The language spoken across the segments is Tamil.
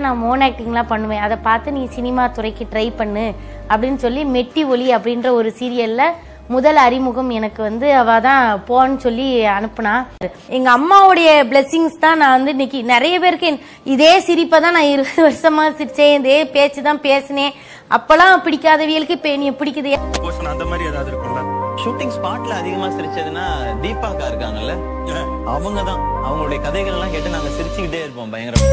தான் நான் மோன் ஆக்டிங்லாம் பண்ணுவேன் அதை பார்த்து நீ சினிமா துறைக்கு ட்ரை பண்ணு அப்படின்னு சொல்லி மெட்டி ஒலி அப்படின்ற ஒரு சீரியல்ல முதல் அறிமுகம் எனக்கு வந்து அவ தான் போன்னு சொல்லி அனுப்புனா எங்க அம்மாவுடைய பிளெஸிங்ஸ் தான் நான் வந்து இன்னைக்கு நிறைய பேருக்கு என்- இதே சிரிப்பை தான் நான் இருபது வருஷமா சிரிச்சேன் இதே பேச்சு தான் பேசினேன் அப்பெல்லாம் பிடிக்காதவியலுக்கு இப்போ என்னைய பிடிக்குது போர்ஷன் அந்த மாதிரி ஏதாவது இருக்கும்ல ஷூட்டிங் ஸ்பாட்ல அதிகமா சிரிச்சதுன்னா தீபாக்கா இருக்காங்கல்ல அவங்க தான் அவங்களுடைய கதைகள் எல்லாம் கேட்டு நாங்க சிரிச்சுக்கிட்டே இருப்போம் பயங்கரமா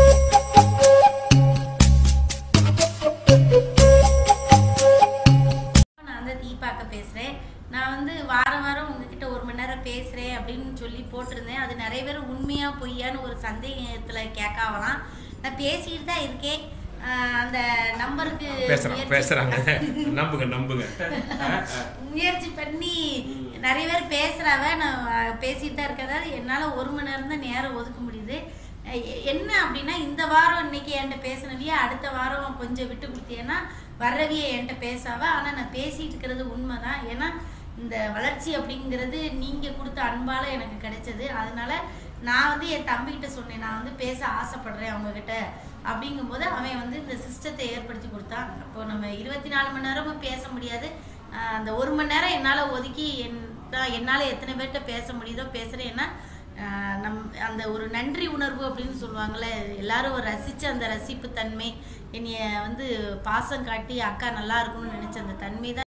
நான் வந்து தீபாக்க பேசுறேன் நான் வந்து வாரம் வாரம் உங்ககிட்ட ஒரு மணி நேரம் பேசுறேன் அப்படின்னு சொல்லி போட்டிருந்தேன் அது நிறைய பேர் உண்மையா பொய்யான்னு ஒரு சந்தேகத்துல கேட்காவலாம் நான் பேசிட்டு தான் இருக்கேன் ஆஹ் அந்த நம்பருக்கு பேசுறாங்க முயற்சி- பேசுறாங்க நம்புங்க நம்புங்க முயற்சி பண்ணி நிறைய பேர் பேசுறாவ நான் அஹ், பேசிட்டு தான் இருக்கிறதால என்னால் ஒரு மணி நேரம் தான் நேரம் ஒதுக்க முடியுது அஹ், எ- என்ன அப்படின்னா இந்த வாரம் இன்னைக்கு என்கிட்ட பேசினவிய அடுத்த வாரம் கொஞ்சம் விட்டு கொடுத்தீங்கன்னா வர்றவிய என்கிட்ட பேசாவ ஆனால் நான் பேசிட்டு இருக்கிறது உண்மைதான் ஏன்னா இந்த வளர்ச்சி அப்படிங்கிறது நீங்கள் கொடுத்த அன்பால எனக்கு கிடைச்சது அதனால நான் வந்து என் தம்பிகிட்ட சொன்னேன் நான் வந்து பேச ஆசைப்படுறேன் அவங்கக்கிட்ட அப்படிங்கும்போது அவன் வந்து இந்த சிஸ்டத்தை ஏற்படுத்தி கொடுத்தான் அப்போ நம்ம இருபத்தி நாலு மணி நேரமும் பேச முடியாது ஆஹ் அந்த ஒரு மணி நேரம் என்னால் ஒதுக்கி என் நான் என்னால் எத்தனை பேர்கிட்ட பேச முடியுதோ பேசுகிறேன் ஏன்னா ஆஹ் நம் அந்த ஒரு நன்றி உணர்வு அப்படின்னு சொல்லுவாங்கள்ல எல்லாரும் ஒரு ரசித்த அந்த ரசிப்பு தன்மை என்னைய வந்து பாசம் காட்டி அக்கா நல்லா இருக்கணும்னு நினச்ச அந்த தன்மை தான்